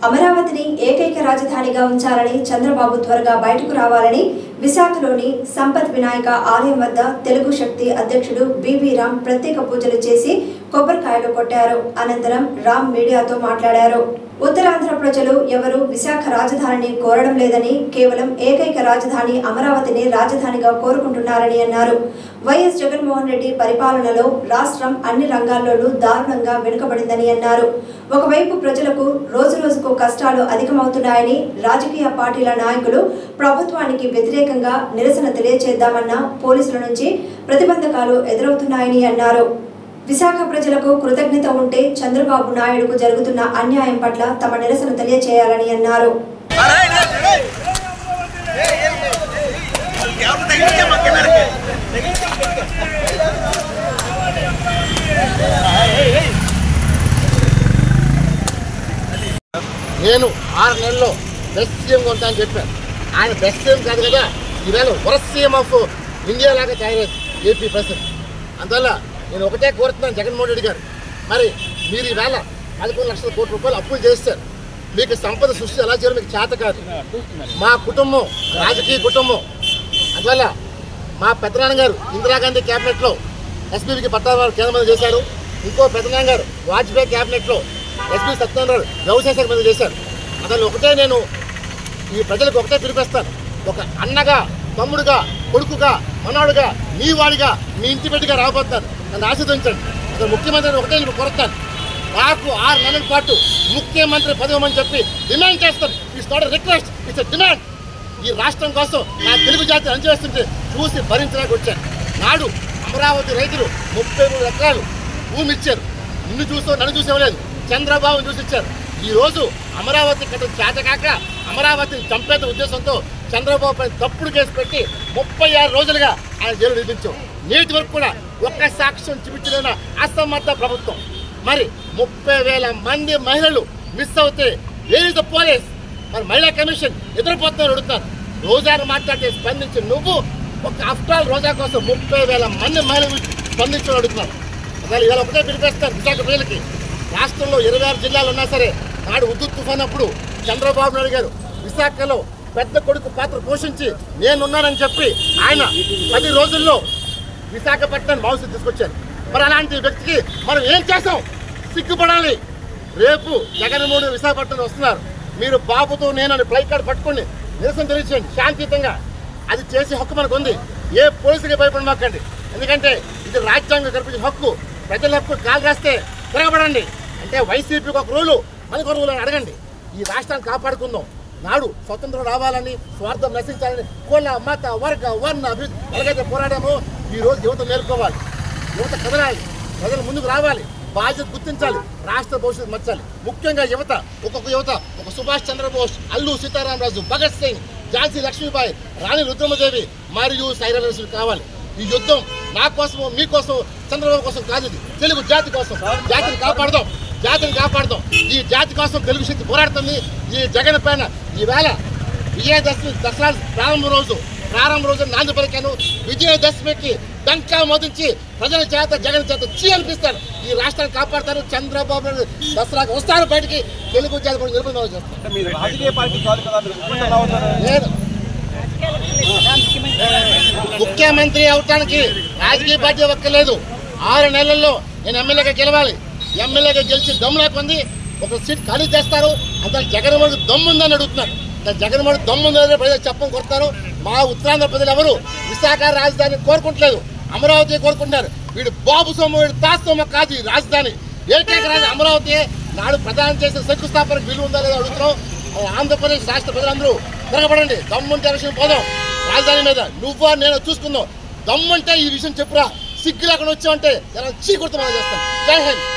అమరావతిని ఏకైక రాజధానిగా ఉంచాలని చంద్రబాబు త్వరగా బయటకు రావాలని విశాఖలోని సంపత్ వినాయక ఆలయం వద్ద తెలుగు శక్తి అధ్యక్షుడు బివి రామ్ ప్రత్యేక పూజలు చేసి కొబ్బరికాయలు కొట్టారు అనంతరం రామ్ మీడియాతో మాట్లాడారు ఉత్తరాంధ్ర ప్రజలు ఎవరు విశాఖ రాజధానిని కోరడం లేదని కేవలం ఏకైక రాజధాని అమరావతిని రాజధానిగా కోరుకుంటున్నారని అన్నారు వైఎస్ జగన్మోహన్ రెడ్డి పరిపాలనలో రాష్ట్రం అన్ని రంగాల్లోనూ దారుణంగా వెనుకబడిందని అన్నారు ఒకవైపు ప్రజలకు రోజు రోజుకు కష్టాలు అధికమవుతున్నాయని రాజకీయ పార్టీల నాయకులు ప్రభుత్వానికి వ్యతిరేకంగా నిరసన తెలియజేద్దామన్న పోలీసుల నుంచి ప్రతిబంధకాలు ఎదురవుతున్నాయని అన్నారు విశాఖ ప్రజలకు కృతజ్ఞత ఉంటే చంద్రబాబు నాయుడుకు జరుగుతున్న అన్యాయం పట్ల తమ నిరసన తెలియజేయాలని అన్నారు నేను ఆరు నెలల్లో బెస్ట్ సీఎం కొంటా అని చెప్పాను ఆయన బెస్ట్ సీఎం కాదు కదా ఈవేళ వరస్ట్ సీఎం ఆఫ్ ఇండియా లాగా తయారైంది ఏపీ ప్రెసిడెంట్ అందువల్ల నేను ఒకటే కోరుతున్నాను జగన్మోహన్ రెడ్డి గారు మరి మీరు ఈవేళ పదకొండు లక్షల కోట్ల రూపాయలు అప్పులు చేస్తారు మీకు సంపద సృష్టి ఎలా చేయాలో మీకు చేత కాదు మా కుటుంబం రాజకీయ కుటుంబం అందువల్ల మా పెద్దనాన్న గారు ఇందిరాగాంధీ క్యాబినెట్లో ఎస్పీకి పట్టాభారం కేంద్ర మంత్రి చేశారు ఇంకో పెద్దనాన్న గారు వాజ్పేయి క్యాబినెట్లో ఎస్పీ సత్యనారాయణ వ్యవసాయ శాఖ మంత్రి చేశారు అందులో ఒకటే నేను ఈ ప్రజలకు ఒకటే పిలిపిస్తాను ఒక అన్నగా తమ్ముడుగా కొడుకుగా మనవాడుగా నీ వాడిగా మీ ఇంటి బిడ్డగా రాబోతున్నాను నన్ను ఆశీర్వదించండి అసలు ముఖ్యమంత్రిని ఒకటే నేను కోరుతాను నాకు ఆరు నెలల పాటు ముఖ్యమంత్రి పదవి అని చెప్పి డిమాండ్ చేస్తాను it's not request it's demand ఈ రాష్ట్రం కోసం నా తెలుగు జాతి అంచవేస్తుంటే చూసి భరించడానికి వచ్చాను నాడు అమరావతి రైతులు ముప్పై మూడు ఎకరాలు భూమి ఇచ్చారు నిన్ను చూస్తూ నన్ను చూసేవలేదు చంద్రబాబును చూసి ఇచ్చారు ఈ రోజు అమరావతి కట్ట చేతకాక అమరావతిని చంపేత ఉద్దేశంతో చంద్రబాబు పై తప్పుడు కేసు పెట్టి ముప్పై ఆరు రోజులుగా ఆయన జైలు నిర్మించాం నేటి వరకు కూడా ఒక్క సాక్ష్యం చూపించలేన అసమర్థ ప్రభుత్వం మరి ముప్పై వేల మంది మహిళలు మిస్ అవుతే వేర్ ఇస్ ద పోలీస్ మరి మహిళా కమిషన్ ఎదురుపోతున్నారు అడుగుతారు రోజాను మాట్లాడితే స్పందించి నువ్వు ఒక ఆఫ్టర్ ఆల్ రోజా కోసం ముప్పై వేల మంది మహిళలు స్పందించడం అడుగుతున్నారు అసలు ఇవాళ ఒకటే పిలిపేస్తారు విశాఖ ప్రజలకి రాష్ట్రంలో ఇరవై ఆరు జిల్లాలు ఉన్నా సరే నాడు ఉద్దుత్ తుఫాన్ అప్పుడు చంద్రబాబు నాయుడు గారు విశాఖలో పెద్ద కొడుకు పాత్ర పోషించి నేనున్నానని చెప్పి ఆయన పది రోజుల్లో విశాఖపట్నం భవిష్యత్తు తీసుకొచ్చారు మరి అలాంటి వ్యక్తికి మనం ఏం చేసాం సిగ్గుపడాలి రేపు జగన్మోహన్ రెడ్డి విశాఖపట్నం వస్తున్నారు మీరు బాబుతో నేనని ఫ్లై కార్డు పట్టుకోండి నిరసన తెలియచేయండి శాంతియుతంగా అది చేసే హక్కు మనకు ఉంది ఏ పోలీసుకి భయపడమాకండి ఎందుకంటే ఇది రాజ్యాంగం కల్పించిన హక్కు ప్రజల హక్కు కాలు రాస్తే తిరగబడండి అంటే వైసీపీకి ఒక రూలు మనకు ఒక రూలు అని అడగండి ఈ రాష్ట్రాన్ని కాపాడుకుందాం నాడు స్వతంత్రం రావాలని స్వార్థం నశించాలని కుల మత వర్గ వర్ణ అభివృద్ధి ఎలాగైతే పోరాడామో ఈ రోజు యువత మేల్కోవాలి యువత కదలాలి ప్రజలు ముందుకు రావాలి బాధ్యత గుర్తించాలి రాష్ట్ర భవిష్యత్తు మర్చాలి ముఖ్యంగా యువత ఒక్కొక్క యువత ఒక సుభాష్ చంద్రబోస్ అల్లు సీతారామరాజు భగత్ సింగ్ ఝాన్సీ లక్ష్మీబాయి రాణి రుద్రమదేవి మరియు సైరనరసులు కావాలి ఈ యుద్ధం నా కోసము మీకోసం చంద్రబాబు కోసం కాదు ఇది తెలుగు జాతి కోసం జాతిని కాపాడదాం జాతిని కాపాడదాం ఈ జాతి కోసం తెలుగు శక్తి పోరాడుతుంది ఈ జగన్ పైన ఈవేళ విజయదశమి దసరా ప్రారంభ రోజు ప్రారంభ రోజు నాంది పలికాను విజయదశమికి డంకా మోదించి ప్రజల చేత జగన్ చేత చీ అనిపిస్తారు ఈ రాష్ట్రాన్ని కాపాడతారు చంద్రబాబు నాయుడు దసరాకు వస్తారు బయటికి తెలుగు జాతి కూడా నిర్బంధం చేస్తారు మీరు రాజకీయ పార్టీ కాదు కదా మీరు ముఖ్యమంత్రి ఎలా అవుతారు నేను ముఖ్యమంత్రి అవటానికి రాజకీయ పార్టీ ఒక్కలేదు ఆరు నెలల్లో నేను ఎమ్మెల్యేగా గెలవాలి ఎమ్మెల్యేగా గెలిచి దమ్ము లేకుంది ఒక సీట్ ఖాళీ చేస్తారు అసలు జగన్మోహన్ దమ్ముందని అడుగుతున్నారు అసలు జగన్మోహన్ దమ్ముందని ప్రజలు చెప్పం కొడతారు మా ఉత్తరాంధ్ర ప్రజలు ఎవరు విశాఖ రాజధాని కోరుకుంటలేదు అమరావతి కోరుకుంటున్నారు వీడు బాబు సొమ్ము వీడు తాస్తొమ్మ కాదు ఈ రాజధాని ఏకైక రాజధాని అమరావతి నాడు ప్రధానం చేసిన శంకుస్థాపనకు విలువ ఉందా లేదా అడుగుతున్నాం ఆంధ్రప్రదేశ్ రాష్ట్ర ప్రజలందరూ తిరగబడండి దమ్ముంటే విషయం పోదాం రాజధాని మీద నువ్వా నేను చూసుకుందాం దమ్ముంటే ఈ విషయం చెప్పురా సిగ్గు లేకుండా వచ్చావంటే ఎలా చీ కొడుతూ మనం చేస్తాం జై హింద్